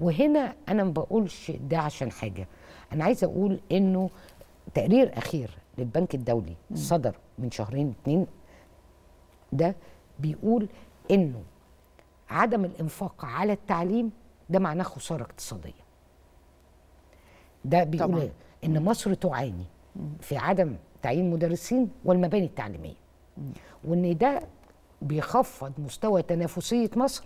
وهنا انا ما بقولش ده عشان حاجه انا عايزه اقول انه تقرير اخير للبنك الدولي صدر من شهرين اتنين ده بيقول انه عدم الانفاق على التعليم ده معناه خساره اقتصاديه ده بيقول طبعاً. إيه؟ ان مصر تعاني في عدم تعيين مدرسين والمباني التعليميه وان ده بيخفض مستوى تنافسيه مصر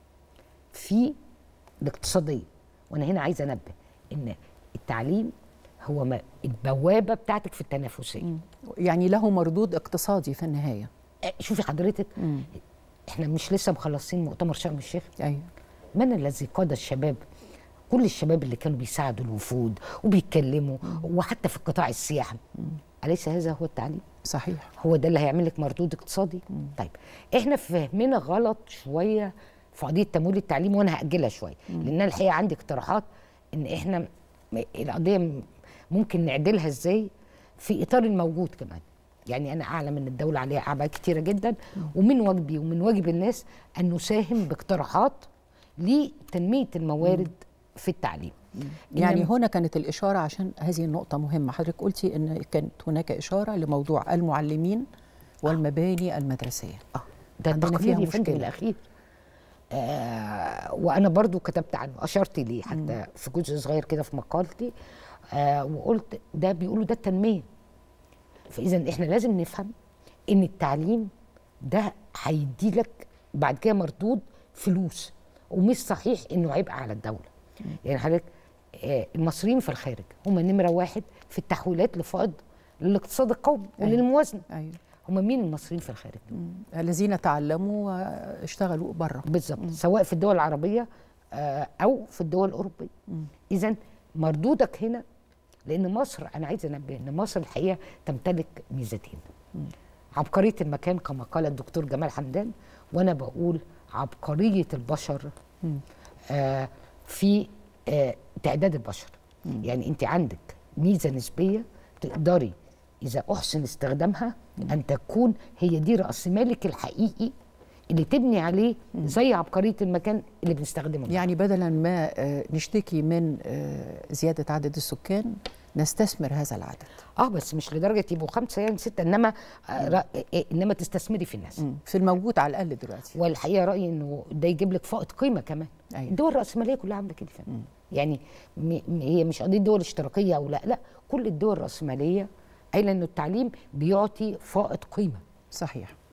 في الاقتصاديه وانا هنا عايزه انبه ان التعليم هو ما البوابه بتاعتك في التنافسيه يعني له مردود اقتصادي في النهايه آه، شوفي حضرتك مم. احنا مش لسه مخلصين مؤتمر شرم الشيخ ايوه من الذي قاد الشباب كل الشباب اللي كانوا بيساعدوا الوفود وبيتكلموا وحتى في القطاع السياحي أليس هذا هو التعليم؟ صحيح هو ده اللي هيعمل لك مردود اقتصادي؟ طيب احنا فهمنا غلط شويه في قضيه تمويل التعليم وانا هاجلها شويه لان أنا الحقيقه عندي اقتراحات ان احنا م- القضيه م- ممكن نعدلها ازاي في اطار الموجود كمان يعني انا اعلم ان الدوله عليها اعباء كتيره جدا ومن واجبي ومن واجب الناس ان نساهم باقتراحات لتنميه الموارد في التعليم يعني إنما- هنا كانت الإشارة عشان هذه النقطة مهمة حضرتك قلتي أن كانت هناك إشارة لموضوع المعلمين والمباني المدرسية اه ده عندنا التقرير فيها يا فندم مشكلة. الاخير آه وانا برضو كتبت عنه اشرت ليه حتى في جزء صغير كده في مقالتي آه وقلت ده بيقولوا ده التنميه فاذا احنا لازم نفهم ان التعليم ده هيدي لك بعد كده مردود فلوس ومش صحيح انه عبء على الدوله يعني حضرتك آه المصريين في الخارج هم نمره واحد في التحويلات لفائض للاقتصاد القومي أيوة. وللموازنه أيوة. هم مين المصريين في الخارج دول؟ الذين تعلموا واشتغلوا بره بالظبط سواء في الدول العربيه آه، او في الدول الاوروبيه اذا مردودك هنا لان مصر انا عايز انبه ان مصر الحقيقه تمتلك ميزتين عبقريه المكان كما قال الدكتور جمال حمدان وانا بقول عبقريه البشر آه في آه تعداد البشر يعني انت عندك ميزه نسبيه تقدري اذا احسن استخدامها ان تكون هي دي راس مالك الحقيقي اللي تبني عليه زي عبقريه المكان اللي بنستخدمه يعني بدلا ما آه، نشتكي من آه، زيادة عدد السكان نستثمر هذا العدد اه بس مش لدرجه يبقوا خمسه يعني سته انما آه را- آه، انما تستثمري في الناس في الموجود على الأقل دلوقتي والحقيقه رايي انه ده يجيب لك فائض قيمه كمان أيوة. الدول الراسماليه كلها عامله كده فعلا يعني م- م- هي مش قضيه دول اشتراكيه او لا لا كل الدول الراسماليه قايله انه التعليم بيعطي فائض قيمه صحيح